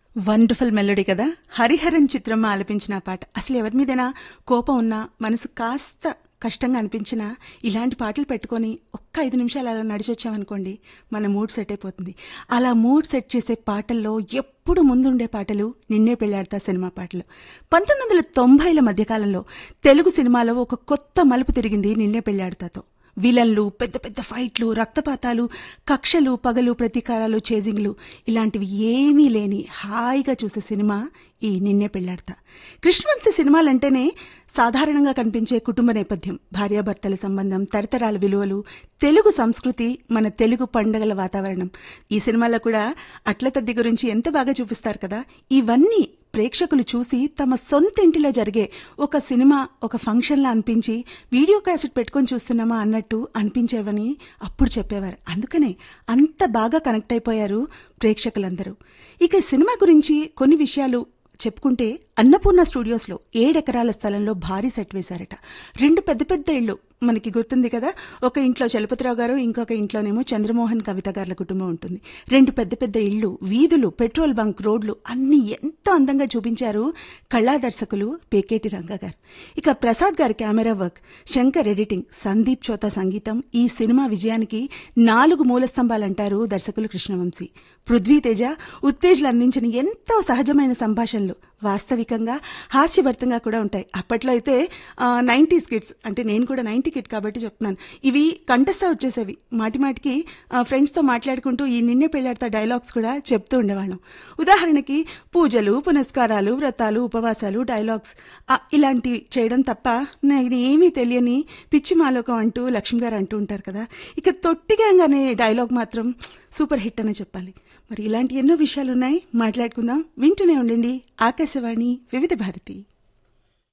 wonderful melody కదా హరిహరన్ చిత్రం ఆలపించిన ఆ పాట అసలు ఎవరి మీదైనా కోపం ఉన్నా మనసు కాస్త కష్టంగా అనిపించినా ఇలాంటి పాటలు పెట్టుకొని ఒక్క ఐదు నిమిషాలు అలా నడిచొచ్చామనుకోండి మన మూడ్ సెట్ అయిపోతుంది అలా మూడ్ సెట్ చేసే పాటల్లో ఎప్పుడు ముందుండే పాటలు నిన్నే పెళ్ళాడతా సినిమా పాటలు పంతొమ్మిది వందల తొంభైల మధ్యకాలంలో తెలుగు సినిమాలో ఒక కొత్త మలుపు తిరిగింది నిన్నే పెళ్ళాడతాతో విలన్లు పెద్ద పెద్ద ఫైట్లు రక్తపాతాలు కక్షలు పగలు ప్రతీకారాలు చేజింగ్లు ఇలాంటివి ఏమీ లేని హాయిగా చూసే సినిమా ఈ నిన్నే పెళ్ళాడతా కృష్ణవంశీ సినిమాలంటేనే సాధారణంగా కనిపించే కుటుంబ నేపథ్యం భార్యాభర్తల సంబంధం తరతరాల విలువలు తెలుగు సంస్కృతి మన తెలుగు పండగల వాతావరణం ఈ సినిమాలో కూడా అట్ల తద్ది గురించి ఎంత బాగా చూపిస్తారు కదా ఇవన్నీ ప్రేక్షకులు చూసి తమ సొంత ఇంటిలో జరిగే ఒక సినిమా ఒక ఫంక్షన్లా అనిపించి వీడియో క్యాసెట్ పెట్టుకొని చూస్తున్నామా అన్నట్టు అనిపించేవని అప్పుడు చెప్పేవారు అందుకనే అంత బాగా కనెక్ట్ అయిపోయారు ప్రేక్షకులందరూ ఇక ఈ సినిమా గురించి కొన్ని విషయాలు చెప్పుకుంటే అన్నపూర్ణ స్టూడియోస్లో ఏడెకరాల స్థలంలో భారీ సెట్ వేశారట రెండు పెద్ద పెద్ద ఇళ్ళు మనకి గుర్తుంది కదా ఒక ఇంట్లో చలపతిరావు గారు ఇంకొక ఇంట్లోనేమో చంద్రమోహన్ కవిత గారుల కుటుంబం ఉంటుంది రెండు పెద్ద పెద్ద ఇళ్ళు వీధులు పెట్రోల్ బంక్ రోడ్లు అన్ని ఎంతో అందంగా చూపించారు కళా దర్శకులు పేకేటి రంగా గారు ఇక ప్రసాద్ గారి camera work Shankar editing Sandeep Chowta సంగీతం ఈ సినిమా విజయానికి నాలుగు మూల స్తంభాలంటారు దర్శకులు కృష్ణవంశీ పృథ్వీతేజ ఉత్తేజలు అందించిన ఎంతో సహజమైన సంభాషణలు వాస్తవికంగా హాస్యభరితంగా కూడా ఉంటాయి అప్పట్లో అయితే నైంటీస్ కిడ్స్ అంటే నేను కూడా నైంటీ కిడ్ కాబట్టి చెప్తున్నాను ఇవి కంటస్తా వచ్చేసేవి మాటి మాటికి ఫ్రెండ్స్తో మాట్లాడుకుంటూ ఈ నిన్నే పెళ్ళాడతా డైలాగ్స్ కూడా చెప్తూ ఉండేవాళ్ళం ఉదాహరణకి పూజలు పునస్కారాలు వ్రతాలు ఉపవాసాలు డైలాగ్స్ ఇలాంటివి చేయడం తప్ప నేను ఏమీ తెలియని పిచ్చి మాలోకం అంటూ లక్ష్మి గారు అంటూ ఉంటారు కదా ఇక తొట్టిగానే డైలాగ్ మాత్రం సూపర్ హిట్ అనే చెప్పాలి మరి ఇలాంటి ఎన్నో విషయాలు ఉన్నాయి మాట్లాడుకుందాం వింటూనే ఉండండి ఆకాశవాణి వివిధ భారతి